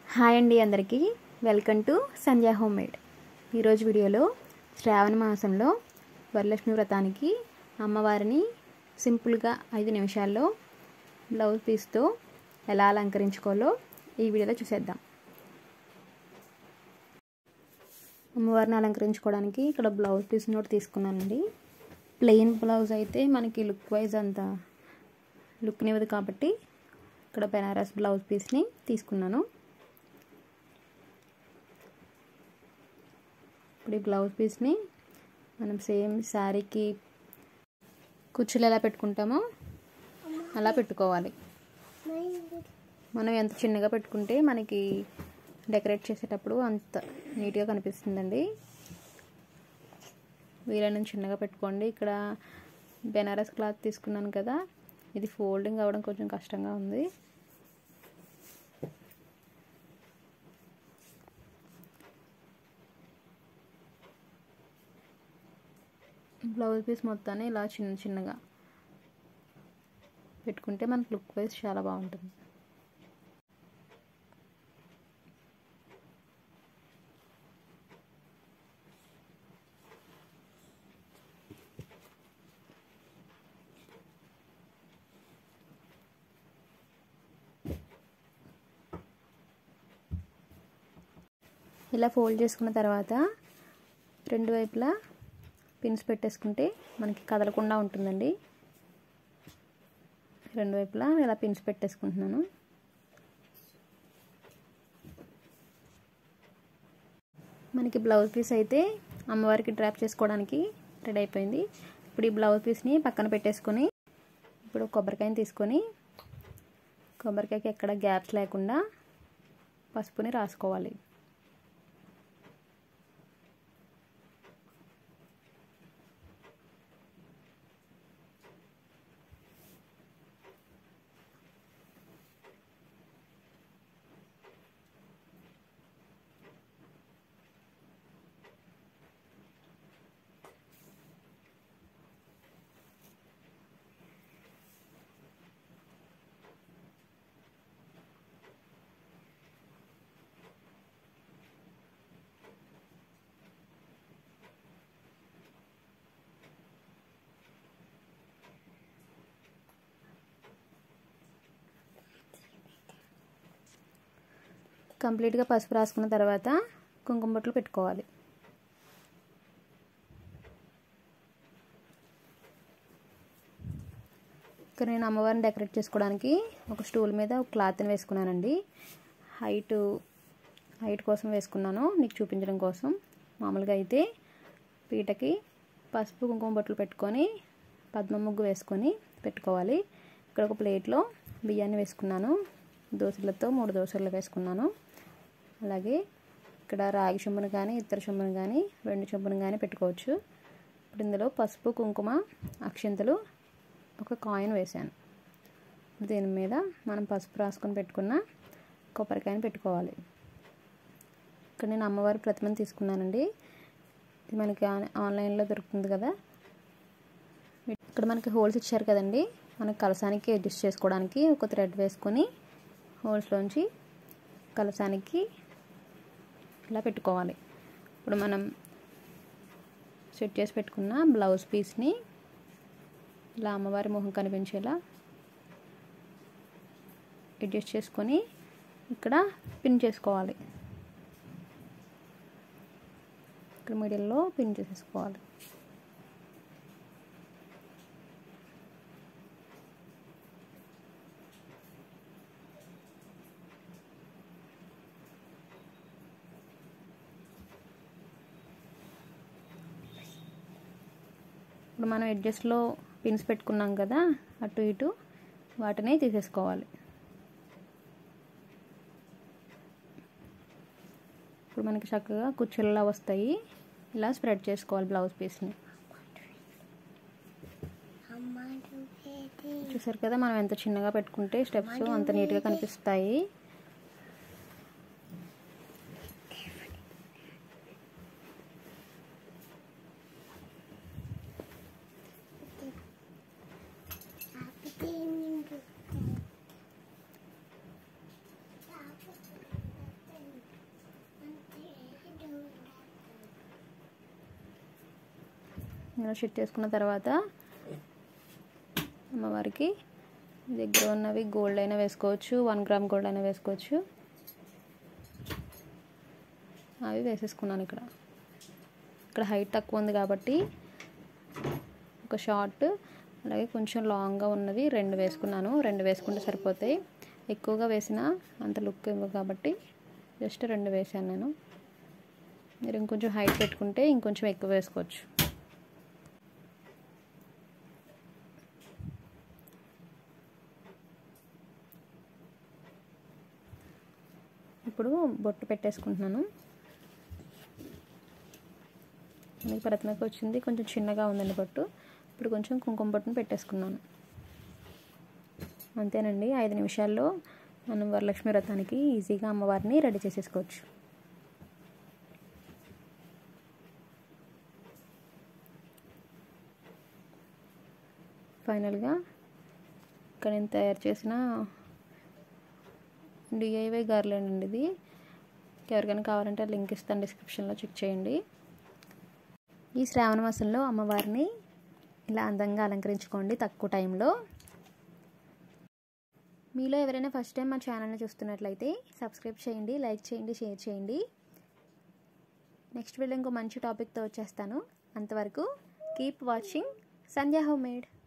hi అండి అందరికీ welcome to Sandhya home made ఈరోజు వీడియోలో శ్రావణ మాసంలో వరలక్ష్మి వ్రతానికి అమ్మవారిని సింపుల్గా ఐదు నిమిషాల్లో బ్లౌజ్ పీస్తో ఎలా అలంకరించుకోవాలో ఈ వీడియోలో చూసేద్దాం అమ్మవారిని అలంకరించుకోవడానికి ఇక్కడ బ్లౌజ్ పీస్ నోట్ తీసుకున్నానండి ప్లెయిన్ బ్లౌజ్ అయితే మనకి లుక్ వైజ్ అంత లుక్నివ్వదు కాబట్టి ఇక్కడ బెనారస్ బ్లౌజ్ పీస్ని తీసుకున్నాను ఇప్పుడు ఈ బ్లౌజ్ పీస్ని మనం సేమ్ శారీకి కుచ్చులు ఎలా పెట్టుకుంటామో అలా పెట్టుకోవాలి మనం ఎంత చిన్నగా పెట్టుకుంటే మనకి డెకరేట్ చేసేటప్పుడు అంత నీట్గా కనిపిస్తుందండి వీలైనంత చిన్నగా పెట్టుకోండి ఇక్కడ బెనారస్ క్లాత్ తీసుకున్నాను కదా ఇది ఫోల్డింగ్ అవ్వడం కొంచెం కష్టంగా ఉంది బ్లౌజ్ పీస్ మొత్తాన్ని ఇలా చిన్న చిన్నగా పెట్టుకుంటే మనకు లుక్ వైజ్ చాలా బాగుంటుంది ఇలా ఫోల్డ్ చేసుకున్న తర్వాత రెండు వైపులా పిన్స్ పెట్టేసుకుంటే మనకి కదలకుండా ఉంటుందండి రెండు వైపులా ఇలా పిన్స్ పెట్టేసుకుంటున్నాను మనకి బ్లౌజ్ పీస్ అయితే అమ్మవారికి డ్రాప్ చేసుకోవడానికి రెడీ అయిపోయింది ఇప్పుడు ఈ బ్లౌజ్ పీస్ని పక్కన పెట్టేసుకొని ఇప్పుడు కొబ్బరికాయని తీసుకొని కొబ్బరికాయకి ఎక్కడ గ్యాప్స్ లేకుండా పసుపుని రాసుకోవాలి కంప్లీట్గా పసుపు రాసుకున్న తర్వాత కుంకుమ బొట్లు పెట్టుకోవాలి ఇక్కడ నేను అమ్మవారిని డెకరేట్ చేసుకోవడానికి ఒక స్టూల్ మీద ఒక క్లాత్ని వేసుకున్నానండి హైట్ హైట్ కోసం వేసుకున్నాను నీకు చూపించడం కోసం మామూలుగా అయితే పీటకి పసుపు కుంకుమ బొట్లు పెట్టుకొని పద్మ ముగ్గు వేసుకొని పెట్టుకోవాలి ఇక్కడ ఒక ప్లేట్లో బియ్యాన్ని వేసుకున్నాను దోశలతో మూడు దోశలు వేసుకున్నాను అలాగే ఇక్కడ రాగి చెంబును కానీ ఇతర చెంబును కానీ వెండి చెంబును కానీ పెట్టుకోవచ్చు ఇప్పుడు ఇందులో పసుపు కుంకుమ అక్షంతలు ఒక కాయిన్ వేసాను దీని మీద మనం పసుపు రాసుకొని పెట్టుకున్న కొబ్బరికాయని పెట్టుకోవాలి ఇక్కడ నేను అమ్మవారి ప్రతిమను తీసుకున్నానండి ఇది మనకి ఆన్లైన్లో దొరుకుతుంది కదా ఇక్కడ మనకి హోల్స్ ఇచ్చారు కదండి మనకి కలసానికి అడ్జస్ట్ చేసుకోవడానికి ఒక థ్రెడ్ వేసుకొని హోల్స్లోంచి కలసానికి ఇలా పెట్టుకోవాలి ఇప్పుడు మనం సెట్ చేసి పెట్టుకున్న బ్లౌజ్ పీస్ని ఇలా అమ్మవారి మొహం కనిపించేలా అడ్జస్ట్ చేసుకొని ఇక్కడ పిన్ చేసుకోవాలి ఇక్కడ మిడిల్లో పిన్ చేసేసుకోవాలి ఇప్పుడు మనం అడ్జస్ట్లో పిన్స్ పెట్టుకున్నాం కదా అటు ఇటు వాటిని తీసేసుకోవాలి ఇప్పుడు మనకి చక్కగా కుచ్చుల్లా వస్తాయి ఇలా స్ప్రెడ్ చేసుకోవాలి బ్లౌజ్ పీస్ని చూసారు కదా మనం ఎంత చిన్నగా పెట్టుకుంటే స్టెప్స్ అంత నీట్గా కనిపిస్తాయి ఇలా సెట్ చేసుకున్న తర్వాత అమ్మవారికి దగ్గర ఉన్నవి గోల్డ్ అయినా వేసుకోవచ్చు వన్ గ్రామ్ గోల్డ్ అయినా వేసుకోవచ్చు అవి వేసేసుకున్నాను ఇక్కడ ఇక్కడ హైట్ తక్కువ ఉంది కాబట్టి ఒక షార్ట్ అలాగే కొంచెం లాంగ్గా ఉన్నవి రెండు వేసుకున్నాను రెండు వేసుకుంటే సరిపోతాయి ఎక్కువగా వేసిన అంత లుక్ ఇవ్వదు కాబట్టి జస్ట్ రెండు వేసాను నేను మీరు ఇంకొంచెం హైట్ పెట్టుకుంటే ఇంకొంచెం ఎక్కువ వేసుకోవచ్చు ఇప్పుడు బొట్టు పెట్టేసుకుంటున్నాను మనకి ప్రతిమకి వచ్చింది కొంచెం చిన్నగా ఉందండి బొట్టు ఇప్పుడు కొంచెం కుంకుమ బొట్టును పెట్టేసుకున్నాను అంతేనండి ఐదు నిమిషాల్లో మనం వరలక్ష్మి వ్రతానికి ఈజీగా అమ్మవారిని రెడీ చేసేసుకోవచ్చు ఫైనల్గా ఇక్కడ నేను తయారు చేసిన డిఐవై గార్లెండ్ అండి ఇది ఎవరికైనా కావాలంటే లింక్ ఇస్తాను డిస్క్రిప్షన్లో చెక్ చేయండి ఈ శ్రావణ మాసంలో అమ్మవారిని ఇలా అందంగా అలంకరించుకోండి తక్కువ టైంలో మీలో ఎవరైనా ఫస్ట్ టైం మా ఛానల్ని చూస్తున్నట్లయితే సబ్స్క్రైబ్ చేయండి లైక్ చేయండి షేర్ చేయండి నెక్స్ట్ వీడియో ఇంకో మంచి టాపిక్తో వచ్చేస్తాను అంతవరకు keep watching Sandhya home made